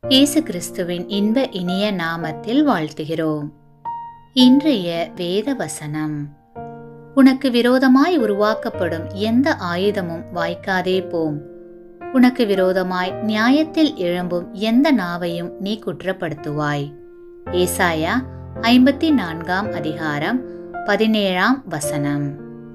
இயேசு கிறிஸ்துவின் இன்ப இனிய நாமத்தில் வாழ்த்துகிறோம் இன்றைய வேத வசனம் உனக்கு விரோதமாய் உருவாக்கப்படும் எந்த ஆயுதமும் வாய்க்காதே போம் உனக்கு விரோதமாய் நியாயத்தில் எழும்பும் எந்த நாவையும் நீ குற்றப்படுத்துவாய் ஏசாயா ஐம்பத்தி நான்காம் அதிகாரம் பதினேழாம் வசனம்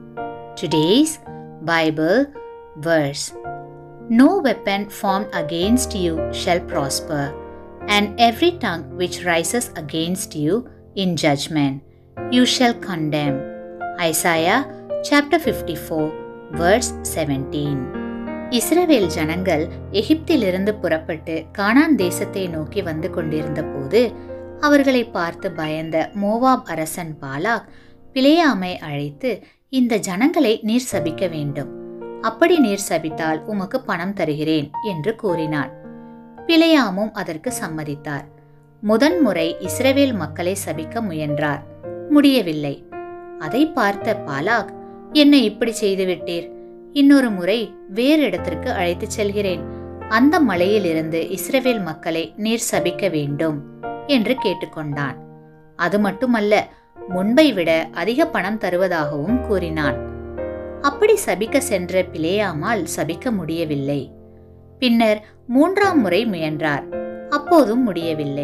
today's Bible verse No weapon formed against you shall prosper, and every tongue which rises against you in judgment you shall condemn. Isaiah chapter 54, verse 17. இஸ்ரவேல் ஜனங்கள் எகிப்திலிருந்து புறப்பட்டு கானான் தேசத்தை நோக்கி வந்து கொண்டிருந்த போது அவர்களை பார்த்து பயந்த மோவாப் அரசன் பாலாக் பிளேயாமை அழைத்து இந்த ஜனங்களை நீர் சபிக்க வேண்டும் அப்படி நீர் சபித்தால் உமக்கு பணம் தருகிறேன் என்று கூறினான் பிழையாமும் அதற்கு சம்மதித்தார் முதன்முறை இஸ்ரவேல் மக்களை சபிக்க முயன்றார் முடியவில்லை அதை பார்த்த பாலாக் என்னை இப்படி செய்துவிட்டீர் இன்னொரு முறை வேறு இடத்திற்கு அழைத்துச் செல்கிறேன் அந்த மலையிலிருந்து இஸ்ரவேல் மக்களை நீர் சபிக்க வேண்டும் என்று கேட்டுக்கொண்டான் அது மட்டுமல்ல முன்பை விட அதிக பணம் தருவதாகவும் கூறினான் அப்படி சபிக்க சென்ற பிளேயாமால் சபிக்க முடியவில்லை பின்னர் மூன்றாம் முறை முயன்றார் அப்போதும் முடியவில்லை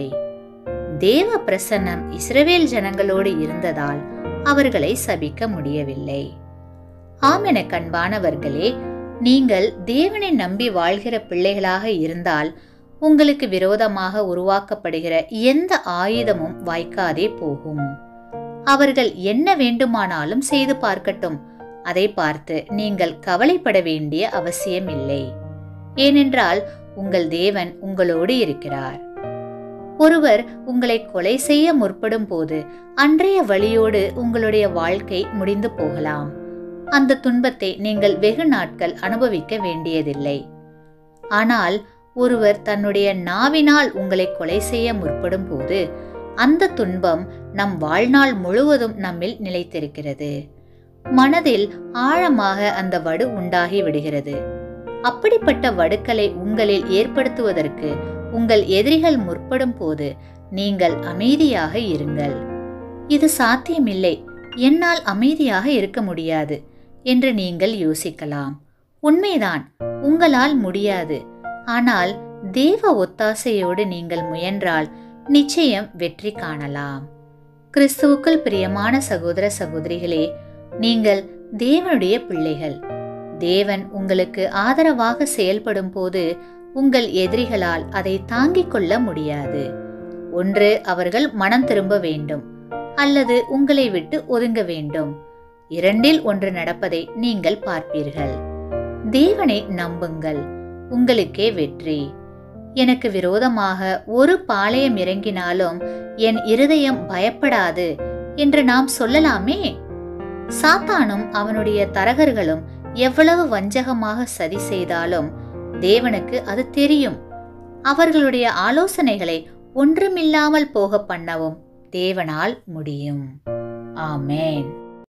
தேவ பிரசன்னம் இஸ்ரவேல் ஜனங்களோடு இருந்ததால் அவர்களை சபிக்க முடியவில்லை ஆமென கண்பானவர்களே நீங்கள் தேவனை நம்பி வாழ்கிற பிள்ளைகளாக இருந்தால் உங்களுக்கு விரோதமாக உருவாக்கப்படுகிற எந்த ஆயுதமும் வாய்க்காதே போகும் அவர்கள் என்ன வேண்டுமானாலும் செய்து பார்க்கட்டும் அதை பார்த்து நீங்கள் கவலைப்பட வேண்டிய அவசியம் இல்லை ஏனென்றால் உங்கள் தேவன் உங்களோடு இருக்கிறார் ஒருவர் உங்களை கொலை செய்ய முற்படும் போது அன்றைய வழியோடு உங்களுடைய வாழ்க்கை முடிந்து போகலாம் அந்த துன்பத்தை நீங்கள் வெகு நாட்கள் அனுபவிக்க வேண்டியதில்லை ஆனால் ஒருவர் தன்னுடைய நாவினால் உங்களை கொலை செய்ய முற்படும் போது அந்த துன்பம் நம் வாழ்நாள் முழுவதும் நம்மில் நிலைத்திருக்கிறது மனதில் ஆழமாக அந்த வடு உண்டாகி விடுகிறது அப்படிப்பட்ட வடுக்களை உங்களில் ஏற்படுத்துவதற்கு உங்கள் எதிரிகள் முற்படும் போது நீங்கள் அமைதியாக இருங்கள் இது சாத்தியமில்லை என்னால் அமைதியாக இருக்க முடியாது என்று நீங்கள் யோசிக்கலாம் உண்மைதான் உங்களால் முடியாது ஆனால் தேவ ஒத்தாசையோடு நீங்கள் முயன்றால் நிச்சயம் வெற்றி காணலாம் கிறிஸ்துவுக்குள் பிரியமான சகோதர சகோதரிகளே நீங்கள் தேவனுடைய பிள்ளைகள் தேவன் உங்களுக்கு ஆதரவாக செயல்படும் போது உங்கள் எதிரிகளால் அதை தாங்கிக் கொள்ள முடியாது ஒன்று அவர்கள் மனம் திரும்ப வேண்டும் அல்லது உங்களை விட்டு ஒதுங்க வேண்டும் இரண்டில் ஒன்று நடப்பதை நீங்கள் பார்ப்பீர்கள் தேவனை நம்புங்கள் உங்களுக்கே வெற்றி எனக்கு விரோதமாக ஒரு பாளையம் இறங்கினாலும் என் இருதயம் பயப்படாது என்று நாம் சொல்லலாமே சாத்தானும் அவனுடைய தரகர்களும் எவ்வளவு வஞ்சகமாக சதி செய்தாலும் தேவனுக்கு அது தெரியும் அவர்களுடைய ஆலோசனைகளை ஒன்றுமில்லாமல் போக பண்ணவும் தேவனால் முடியும் ஆமேன்